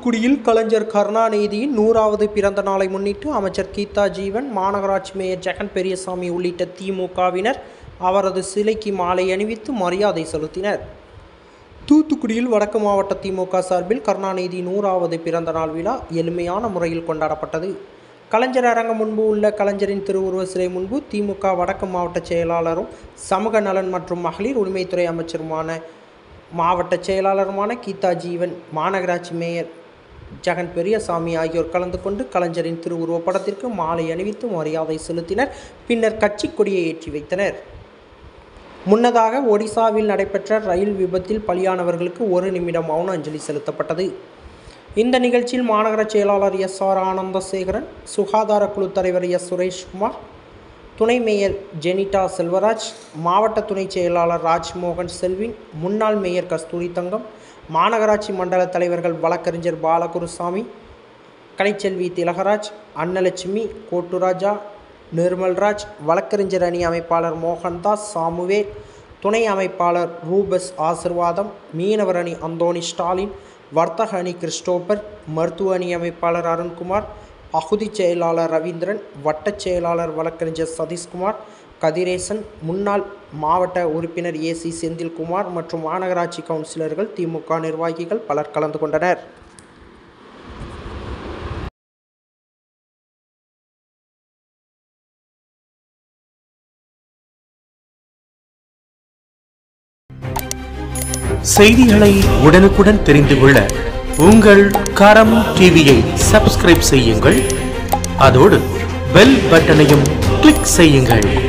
தூத்துக்குடியில் கலைஞர் கருணாநிதியின் நூறாவது பிறந்த நாளை முன்னிட்டு அமைச்சர் கீதா ஜீவன் மாநகராட்சி மேயர் ஜெகன் பெரியசாமி உள்ளிட்ட திமுகவினர் அவரது சிலைக்கு மாலை அணிவித்து மரியாதை செலுத்தினர் தூத்துக்குடியில் வடக்கு மாவட்ட திமுக சார்பில் கருணாநிதி நூறாவது பிறந்த நாள் விழா எளிமையான முறையில் கொண்டாடப்பட்டது கலைஞர் அரங்கம் முன்பு உள்ள கலைஞரின் திருவுருவ சிலை முன்பு திமுக வடக்கு மாவட்ட செயலாளரும் சமூக நலன் மற்றும் மகளிர் உரிமைத்துறை அமைச்சருமான மாவட்ட செயலாளருமான கீதா ஜீவன் மாநகராட்சி மேயர் ஜெகன் பெரியசாமி ஆகியோர் கலந்து கொண்டு கலைஞரின் திருவுருவப் படத்திற்கு மாலை அணிவித்து மரியாதை செலுத்தினர் பின்னர் கட்சி கொடியை ஏற்றி வைத்தனர் முன்னதாக ஒடிசாவில் நடைபெற்ற ரயில் விபத்தில் பலியானவர்களுக்கு ஒரு நிமிடம் மௌன அஞ்சலி செலுத்தப்பட்டது இந்த நிகழ்ச்சியில் மாநகர செயலாளர் எஸ் ஆர் ஆனந்தசேகரன் சுகாதார குழு தலைவர் எஸ் சுரேஷ்குமார் துணை மேயர் ஜெனிட்டா செல்வராஜ் மாவட்ட துணை செயலாளர் ராஜ்மோகன் செல்வின் முன்னாள் மேயர் கஸ்தூரி தங்கம் மாநகராட்சி மண்டல தலைவர்கள் வழக்கறிஞர் பாலகுருசாமி கலைச்செல்வி திலகராஜ் அன்னலட்சுமி கோட்டுராஜா நிர்மல்ராஜ் வழக்கறிஞர் அணி அமைப்பாளர் மோகன்தாஸ் சாமுவே துணை அமைப்பாளர் ரூபஸ் ஆசிர்வாதம் மீனவர் அணி அந்தோணி ஸ்டாலின் வர்த்தக அணி கிறிஸ்டோபர் மருத்துவ அணி அமைப்பாளர் அருண்குமார் பகுதி செயலாளர் ரவீந்திரன் வட்டச் செயலாளர் வழக்கறிஞர் சதீஷ்குமார் கதிரேசன் முன்னாள் மாவட்ட உறுப்பினர் ஏசி செந்தில்குமார் மற்றும் மாநகராட்சி கவுன்சிலர்கள் திமுக நிர்வாகிகள் பலர் கலந்து கொண்டனர் செய்திகளை உடனுக்குடன் தெரிந்து கொள்ள உங்கள் கரம் டிவியை சப்ஸ்கிரைப் செய்யுங்கள் அதோடு பெல் பட்டனையும் கிளிக் செய்யுங்கள்